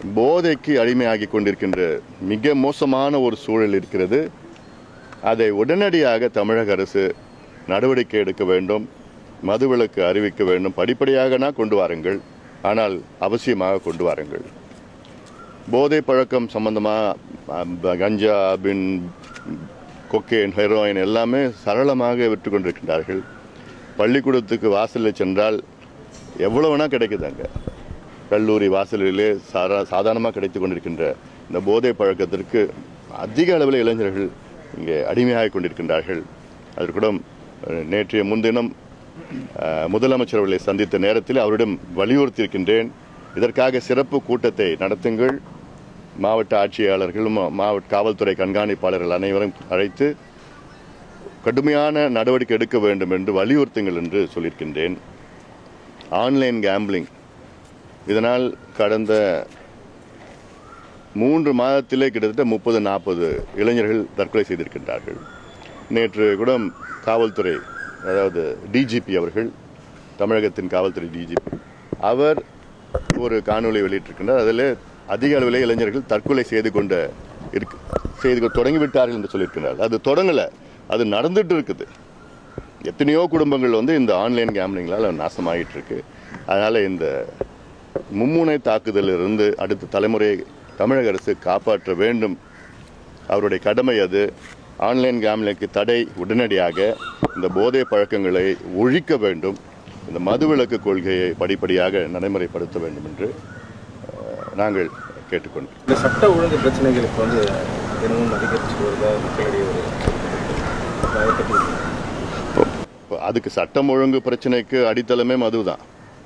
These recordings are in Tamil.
போதைக்கு அடிமையாகி கொண்டிருக்கின்ற மிக மோசமான ஒரு சூழல் இருக்கிறது அதை உடனடியாக தமிழக அரசு நடவடிக்கை எடுக்க வேண்டும் மதுவிலக்கு அறிவிக்க வேண்டும் படிப்படியாகனா கொண்டு வாருங்கள் ஆனால் அவசியமாக கொண்டு வாருங்கள் போதை பழக்கம் சம்பந்தமாக கஞ்சா பின் கொக்கேன் ஹெரோயின் எல்லாமே சரளமாக விற்று கொண்டிருக்கின்றார்கள் பள்ளிக்கூடத்துக்கு வாசலில் சென்றால் எவ்வளோ வேணால் கிடைக்குது அங்கே கல்லூரி வாசலிலே சாரா சாதாரணமாக கிடைத்து கொண்டிருக்கின்ற இந்த போதை பழக்கத்திற்கு அதிக அளவில் இளைஞர்கள் இங்கே அடிமையாகிக் கொண்டிருக்கின்றார்கள் அதற்கு கூட அஹ், நேற்றைய முன்தினம் அஹ், முதலமைச்சர் அவர்களை சந்தித்த நேரத்தில் அவரிடம் வலியுறுத்தியிருக்கின்றேன் இதற்காக சிறப்பு கூட்டத்தை நடத்துங்கள் மாவட்ட ஆட்சியாளர்கள் மா- மாவட்ட காவல்துறை கண்காணிப்பாளர்கள் அனைவரும் அழைத்து கடுமையான நடவடிக்கை எடுக்க வேண்டும் என்று வலியுறுத்துங்கள் என்று சொல்லியிருக்கின்றேன் ஆன்லைன் கேம்பிளிங் இதனால் கடந்த மூன்று மாதத்திலே கிட்டத்தட்ட முப்பது நாற்பது இளைஞர்கள் தற்கொலை செய்திருக்கின்றார்கள் நேற்று கூட காவல்துறை அதாவது டிஜிபி அவர்கள் தமிழகத்தின் காவல்துறை டிஜிபி அவர் ஒரு காணொளி வெளியிட்டிருக்கின்றார் அதில் அதிக அளவிலே இளைஞர்கள் தற்கொலை செய்து கொண்ட இருக்கு செய்து கொ- தொடங்கிவிட்டார்கள் என்று சொல்லியிருக்கிறார் அது தொடங்கலை அது நடந்துட்டு இருக்குது எத்தனையோ குடும்பங்கள் வந்து இந்த ஆன்லைன் கேம்லிங்களால் நாசமாகிட்டு இருக்கு அதனால் இந்த மும்முனை தாக்குதலிலிருந்து அடுத்த தலைமுறையை தமிழக அரசு காப்பாற்ற வேண்டும் அவருடைய கடமை அது ஆன்லைன் கேம்லிங்க்கு தடை உடனடியாக இந்த போதை பழக்கங்களை ஒழிக்க வேண்டும் இந்த மதுவிலக்கு கொள்கையை படிப்படியாக நடைமுறைப்படுத்த வேண்டும் என்று அஹ், நாங்கள் கேட்டுக்கொண்டோம் இந்த சட்ட ஒழுங்கு பிரச்சனைகளுக்கு வந்து தினமும் அதிகரிச்சு வருதா மக்களிடையே ஒரு அதை பற்றி இப்போ அதுக்கு சட்டம் ஒழுங்கு பிரச்சனைக்கு அடித்தளமே மது தான்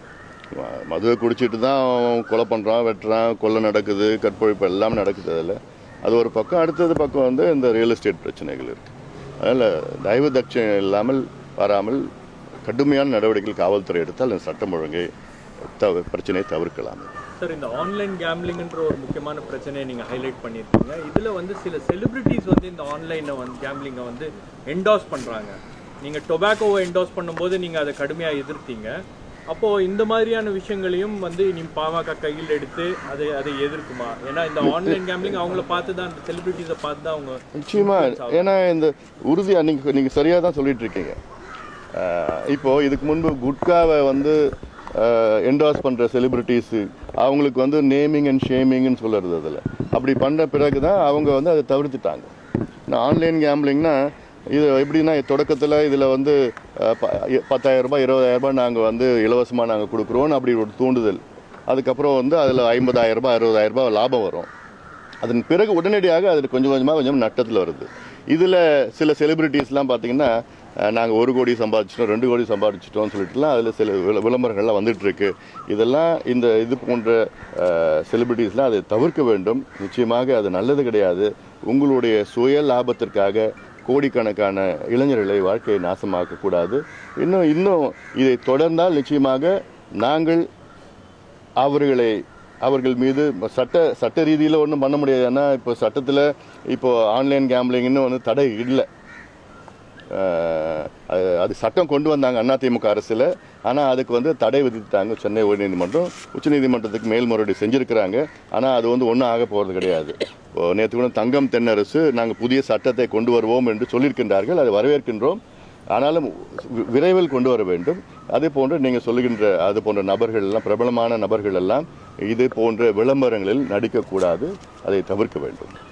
மதுவை குடிச்சிட்டு தான் அவன் கொலை பண்ணுறான் வெட்டுறான் கொலை நடக்குது கற்பழிப்பு எல்லாம் நடக்குது அதில் அது ஒரு பக்கம் அடுத்தது பக்கம் வந்து இந்த ரியல் எஸ்டேட் பிரச்சனைகள் இருக்குது அதனால் தயவு தட்சம் இல்லாமல் வராமல் கடுமையான நடவடிக்கைகள் காவல்துறை எடுத்தால் இந்த சட்டம் ஒழுங்கை தவ பிரச்சனையை தவிர்க்கலாம் சார் இந்த ஆன்லைன் கேம்லிங்ன்ற ஒரு முக்கியமான பிரச்சனையை நீங்கள் ஹைலைட் பண்ணியிருக்கீங்க இதில் வந்து சில செலிபிரிட்டிஸ் வந்து இந்த ஆன்லைனை வந்து கேம்லிங்கை வந்து என்டாஸ் பண்ணுறாங்க நீங்கள் டொபாக்கோவை என்டாஸ் பண்ணும்போது நீங்கள் அதை கடுமையாக எதிர்த்தீங்க அப்போது இந்த மாதிரியான விஷயங்களையும் வந்து நீ பாமக கையில் எடுத்து அதை அதை எதிர்க்குமா ஏன்னா இந்த ஆன்லைன் கேம்லிங் அவங்கள பார்த்து தான் அந்த செலிபிரிட்டிஸை பார்த்து தான் அவங்க நிச்சயமா ஏன்னா இந்த உறுதியா நீங்க நீங்க சரியா தான் சொல்லிட்டு இருக்கீங்க அஹ், இப்போ இதுக்கு முன்பு குட்காவை வந்து என்டாஸ் பண்ற செலிபிரிட்டிஸ் அவங்களுக்கு வந்து நேமிங் அண்ட் ஷேமிங்னு சொல்லுறது அதில் அப்படி பண்ண பிறகு தான் அவங்க வந்து அதை தவிர்த்துட்டாங்க ஆன்லைன் கேம்லிங்னா இது எப்படின்னா தொடக்கத்தில் இதில் வந்து அஹ், ப- பத்தாயிரம் ரூபாய் இருபதாயிரம் ரூபாய் நாங்கள் வந்து இலவசமாக நாங்கள் கொடுக்குறோன்னு அப்படி ஒரு தூண்டுதல் அதுக்கப்புறம் வந்து அதில் ஐம்பதாயிரம் ரூபாய் அறுபதாயிரம் ரூபாய் லாபம் வரும் அதன் பிறகு உடனடியாக அது கொஞ்சம் கொஞ்சமாக கொஞ்சம் நட்டத்தில் வருது இதில் சில செலிபிரிட்டிஸ்லாம் பார்த்தீங்கன்னா நாங்கள் ஒரு கோடி சம்பாதிச்சிட்டோம் ரெண்டு கோடி சம்பாதிச்சிட்டோம்னு சொல்லிட்டுலாம் அதில் சில விள- விளம்பரங்கள்லாம் வந்துட்டு இருக்கு இதெல்லாம் இந்த இது போன்ற செலிபிரிட்டிஸ்லாம் அதை தவிர்க்க வேண்டும் நிச்சயமாக அது நல்லது கிடையாது உங்களுடைய சுய லாபத்திற்காக கோடிக்கணக்கான இளைஞர்களை வாழ்க்கையை நாசமாக்க கூடாது இன்னும் இன்னும் இதை தொடர்ந்தால் நிச்சயமாக நாங்கள் அவர்களை அவர்கள் மீது சட்ட சட்ட ரீதியில் ஒன்றும் பண்ண முடியாது ஏன்னா இப்போ சட்டத்தில் இப்போ ஆன்லைன் கேம்லிங்னு வந்து தடை இல்லை அஹ், அது அது சட்டம் கொண்டு வந்தாங்க அதிமுக அரசில் ஆனால் அதுக்கு வந்து தடை விதித்தாங்க சென்னை உயர்நீதிமன்றம் உச்சநீதிமன்றத்துக்கு மேல்முறையீடு செஞ்சுருக்கிறாங்க ஆனால் அது வந்து ஒன்றும் ஆக போகிறது கிடையாது நேற்று கூட தங்கம் தென்னரசு நாங்கள் புதிய சட்டத்தை கொண்டு வருவோம் என்று சொல்லியிருக்கின்றார்கள் அதை வரவேற்கின்றோம் ஆனாலும் வி- விரைவில் கொண்டு வர வேண்டும் அதே போன்று நீங்கள் சொல்லுகின்ற அது போன்ற நபர்கள் எல்லாம் பிரபலமான நபர்கள் எல்லாம் இது போன்ற விளம்பரங்களில் நடிக்கக்கூடாது அதை தவிர்க்க வேண்டும்